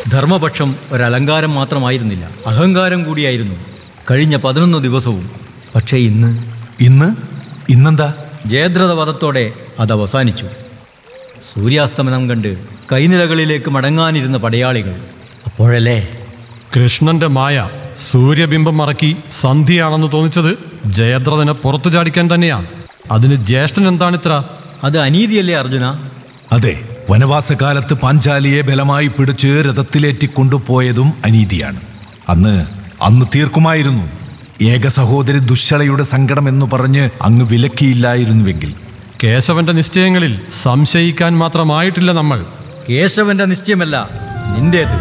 ധർമ്മപക്ഷം ഒരലങ്കാരം മാത്രമായിരുന്നില്ല അഹങ്കാരം കൂടിയായിരുന്നു കഴിഞ്ഞ പതിനൊന്ന് ദിവസവും പക്ഷേ ഇന്ന് ഇന്ന് ഇന്നെന്താ ജയദ്രഥ വധത്തോടെ അത് അവസാനിച്ചു സൂര്യാസ്തമനം കണ്ട് കൈനിലകളിലേക്ക് മടങ്ങാനിരുന്ന പടയാളികൾ അപ്പോഴല്ലേ കൃഷ്ണന്റെ മായ സൂര്യബിംബം മറക്കി സന്ധിയാണെന്ന് തോന്നിച്ചത് ജയദ്രഥനെ പുറത്തു ചാടിക്കാൻ തന്നെയാണ് അതിന് ജ്യേഷ്ഠൻ എന്താണിത്ര അത് അനീതിയല്ലേ അർജുന അതെ വനവാസകാലത്ത് പാഞ്ചാലിയെ ബലമായി പിടിച്ച് രഥത്തിലേറ്റി കൊണ്ടുപോയതും അനീതിയാണ് അന്ന് അന്ന് തീർക്കുമായിരുന്നു ഏക സഹോദരി ദുശ്ശളയുടെ സങ്കടം എന്ന് പറഞ്ഞ് അങ്ങ് വിലക്കിയില്ലായിരുന്നുവെങ്കിൽ കേശവന്റെ നിശ്ചയങ്ങളിൽ സംശയിക്കാൻ മാത്രമായിട്ടില്ല നമ്മൾ കേശവന്റെ നിശ്ചയമല്ല നിന്റേത്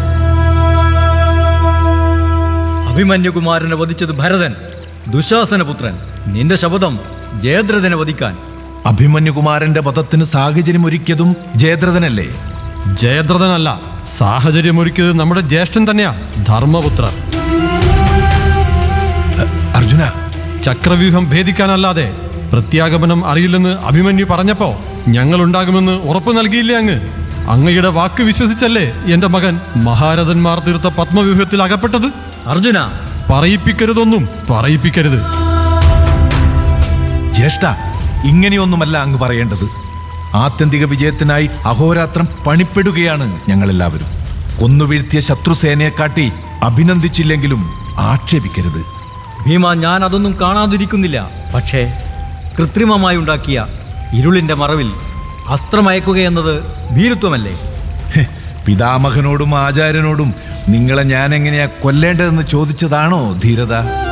അഭിമന്യുകുമാരനെ വധിച്ചത് ഭരതൻ ദുശാസനപുത്രൻ നിന്റെ ശപഥം ജയദ്രഥനെ വധിക്കാൻ അഭിമന്യുകുമാരന്റെ വധത്തിന് സാഹചര്യം ഒരുക്കിയതും ജയദ്രഥനല്ലേ ജയദ്രഥനല്ല സാഹചര്യമൊരുക്കിയത് നമ്മുടെ ജ്യേഷ്ഠൻ തന്നെയാണ് ധർമ്മപുത്രർ അർജുന ചക്രവ്യൂഹം ഭേദിക്കാനല്ലാതെ പ്രത്യാഗമനം അറിയില്ലെന്ന് അഭിമന്യു പറഞ്ഞപ്പോ ഞങ്ങൾ ഉണ്ടാകുമെന്ന് ഉറപ്പു നൽകിയില്ലേ അങ്ങ് അങ്ങയുടെ വാക്ക് വിശ്വസിച്ചല്ലേ എന്റെ മകൻ മഹാരഥന്മാർ തീർത്ത പത്മവ്യൂഹത്തിൽ അകപ്പെട്ടത് അർജുന പറയിപ്പിക്കരുതൊന്നും പറയിപ്പിക്കരുത് ജ്യേഷ്ഠ ഇങ്ങനെയൊന്നുമല്ല അങ്ങ് പറയേണ്ടത് ആത്യന്തിക വിജയത്തിനായി അഹോരാത്രം പണിപ്പെടുകയാണ് ഞങ്ങളെല്ലാവരും കൊന്നുവീഴ്ത്തിയ ശത്രുസേനയെ കാട്ടി അഭിനന്ദിച്ചില്ലെങ്കിലും ആക്ഷേപിക്കരുത് ഭീമ ഞാൻ അതൊന്നും കാണാതിരിക്കുന്നില്ല പക്ഷേ കൃത്രിമമായി ഉണ്ടാക്കിയ ഇരുളിന്റെ മറവിൽ അസ്ത്രമയക്കുകയെന്നത് ഭീരുത്വമല്ലേ ഹെ, പിതാമഹനോടും ആചാര്യനോടും നിങ്ങളെ ഞാൻ എങ്ങനെയാ കൊല്ലേണ്ടതെന്ന് ചോദിച്ചതാണോ ധീരത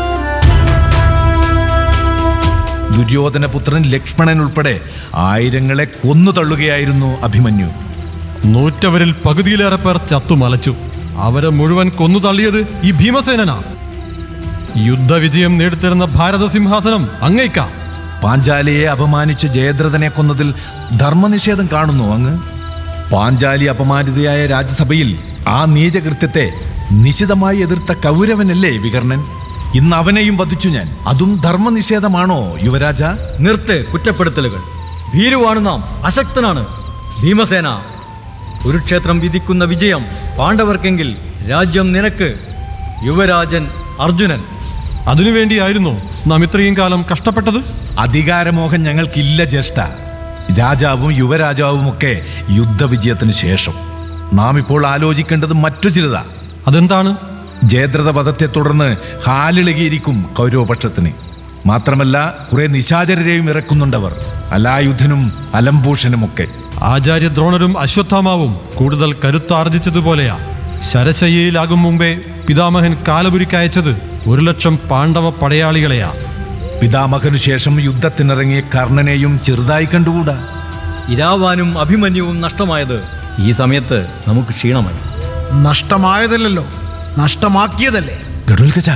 ദുര്യോധന പുത്രൻ ലക്ഷ്മണൻ ഉൾപ്പെടെ ആയിരങ്ങളെ കൊന്നു തള്ളുകയായിരുന്നു അഭിമന്യു നൂറ്റവരിൽ പകുതിയിലേറെ പേർ ചത്തുമലച്ചു അവരെ മുഴുവൻ കൊന്നു തള്ളിയത് ഈ ഭീമസേനനാ യുദ്ധവിജയം നേടിത്തരുന്ന ഭാരതസിംഹാസനം അങ്ങേക്ക പാഞ്ചാലിയെ അപമാനിച്ച ജയദ്രഥനെ കൊന്നതിൽ ധർമ്മനിഷേധം കാണുന്നു അങ്ങ് പാഞ്ചാലി അപമാനിതയായ രാജ്യസഭയിൽ ആ നീചകൃത്യത്തെ നിശിതമായി എതിർത്ത കൗരവനല്ലേ വികർണൻ ഇന്ന് അവനെയും വധിച്ചു ഞാൻ അതും ധർമ്മനിഷേധമാണോ യുവരാജ നിർത്ത് കുറ്റപ്പെടുത്തലുകൾ ഭീരുവാണ് നാം അശക്തനാണ് ഭീമസേന കുരുക്ഷേത്രം വിധിക്കുന്ന വിജയം പാണ്ഡവർക്കെങ്കിൽ രാജ്യം നിനക്ക് യുവരാജൻ അർജുനൻ അതിനുവേണ്ടിയായിരുന്നു നാം ഇത്രയും കാലം കഷ്ടപ്പെട്ടത് അധികാരമോഹം ഞങ്ങൾക്കില്ല ജ്യേഷ്ഠ രാജാവും യുവരാജാവും ഒക്കെ യുദ്ധവിജയത്തിന് ശേഷം നാം ഇപ്പോൾ ആലോചിക്കേണ്ടത് മറ്റു ചിലതാ അതെന്താണ് ജയദ്രഥ വധത്തെ തുടർന്ന് ഹാലിളകിയിരിക്കും കൗരവപക്ഷത്തിന് മാത്രമല്ല കുറെ നിശാചരരെയും ഇറക്കുന്നുണ്ടവർ അലായുധനും അലംഭൂഷനുമൊക്കെ ആചാര്യ ദ്രോണരും അശ്വത്ഥാമാവും കൂടുതൽ കരുത്താർജിച്ചതുപോലെയാ ശരശയ്യയിലാകും മുമ്പേ പിതാമഹൻ കാലപുരിക്കയച്ചത് ഒരു ലക്ഷം പാണ്ഡവ പടയാളികളെയാ പിതാമഹനു ശേഷം യുദ്ധത്തിനിറങ്ങിയ കർണനെയും ചെറുതായി കണ്ടുകൂടാ ഇരാവാനും അഭിമന്യുവും നഷ്ടമായത് ഈ സമയത്ത് നമുക്ക് ക്ഷീണമായി നഷ്ടമായതല്ലല്ലോ നഷ്ടമാക്കിയതല്ലേ ഗഡുൽഗജ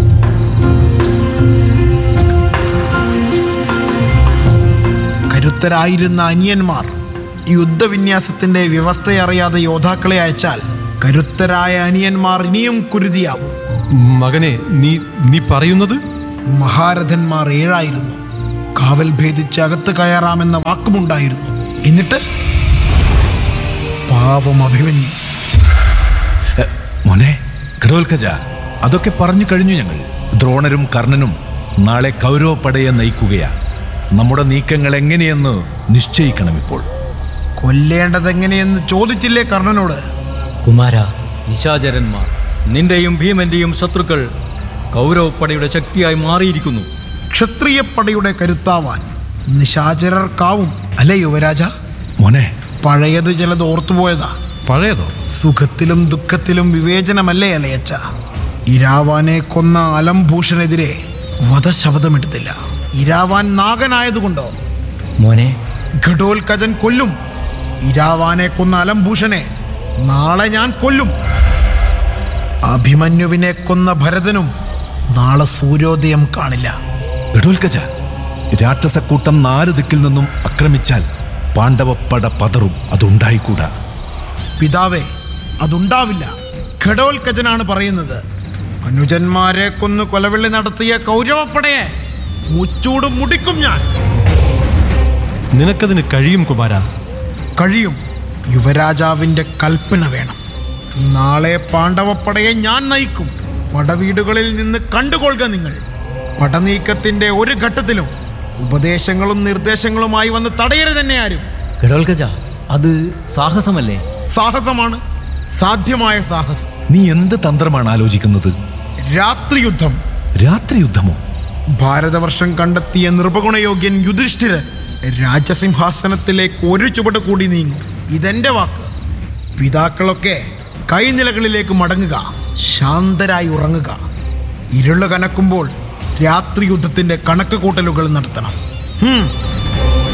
കരുത്തരായിരുന്ന അനിയന്മാർ യുദ്ധവിന്യാസത്തിന്റെ വ്യവസ്ഥയറിയാതെ യോദ്ധാക്കളെ അയച്ചാൽ കരുത്തരായ അനിയന്മാർ ഇനിയും കുരുതിയാവും മകനെ നീ നീ പറയുന്നത് മഹാരഥന്മാർ ഏഴായിരുന്നു കാവൽ ഭേദിച്ച് അകത്ത് കയറാമെന്ന വാക്കുമുണ്ടായിരുന്നു എന്നിട്ട് പാവം അഭിമന്യു എ, മോനെ ഗഡോൽഖജ അതൊക്കെ പറഞ്ഞു കഴിഞ്ഞു ഞങ്ങൾ ദ്രോണരും കർണനും നാളെ കൗരവപ്പടയെ നയിക്കുകയാ നമ്മുടെ നീക്കങ്ങൾ എങ്ങനെയെന്ന് നിശ്ചയിക്കണം ഇപ്പോൾ കൊല്ലേണ്ടതെങ്ങനെയെന്ന് ചോദിച്ചില്ലേ കർണനോട് കുമാര നിശാചരന്മാർ നിന്റെയും ഭീമന്റെയും ശത്രുക്കൾ കൗരവപ്പടയുടെ ശക്തിയായി മാറിയിരിക്കുന്നു ക്ഷത്രിയപ്പടയുടെ കരുത്താവാൻ നിശാചരർക്കാവും അല്ലേ യുവരാജ മോനെ പഴയത് ചിലത് ഓർത്തുപോയതാ പഴയതോ സുഖത്തിലും ദുഃഖത്തിലും വിവേചനമല്ലേ അലയച്ച ഇരാവാനെ കൊന്ന അലംഭൂഷണെതിരെ വധശബ്ദമെടുത്തില്ല ഇരാവാൻ നാഗനായതുകൊണ്ടോ മോനെ ഘടോൽക്കജൻ കൊല്ലും ഇരാവാനെ കൊന്ന അലംഭൂഷനെ നാളെ ഞാൻ കൊല്ലും അഭിമന്യുവിനെ കൊന്ന ഭരതനും നാളെ സൂര്യോദയം കാണില്ല ഗഡോൽഖജ രാക്ഷസക്കൂട്ടം നാല് ദിക്കിൽ നിന്നും ആക്രമിച്ചാൽ പാണ്ഡവപ്പട പതറും അതുണ്ടായിക്കൂടാ പിതാവേ അതുണ്ടാവില്ല ഘടോൽക്കജനാണ് പറയുന്നത് അനുജന്മാരെ കൊന്നു കൊലവിളി നടത്തിയ കൗരവപ്പടയെ മുച്ചൂടും മുടിക്കും ഞാൻ നിനക്കതിന് കഴിയും കുമാര കഴിയും യുവരാജാവിൻ്റെ കൽപ്പന വേണം നാളെ പാണ്ഡവപ്പടയെ ഞാൻ നയിക്കും പടവീടുകളിൽ നിന്ന് കണ്ടുകൊള്ളുക നിങ്ങൾ പടനീക്കത്തിന്റെ ഒരു ഘട്ടത്തിലും ഉപദേശങ്ങളും നിർദ്ദേശങ്ങളുമായി വന്ന് തടയരുത് തന്നെ ആരും ഗഡോൽഗജ അത് സാഹസമല്ലേ സാഹസമാണ് സാധ്യമായ സാഹസം നീ എന്ത് തന്ത്രമാണ് ആലോചിക്കുന്നത് രാത്രിയുദ്ധം രാത്രി യുദ്ധമോ ഭാരതവർഷം കണ്ടെത്തിയ നിർഭഗുണയോഗ്യൻ യുധിഷ്ഠിരൻ രാജസിംഹാസനത്തിലേക്ക് ഒരു ചുവട് കൂടി നീങ്ങും ഇതെന്റെ വാക്ക് പിതാക്കളൊക്കെ കൈനിലകളിലേക്ക് മടങ്ങുക ശാന്തരായി ഉറങ്ങുക ഇരുള് കനക്കുമ്പോൾ രാത്രി യുദ്ധത്തിന്റെ കണക്ക് കൂട്ടലുകൾ നടത്തണം ഹും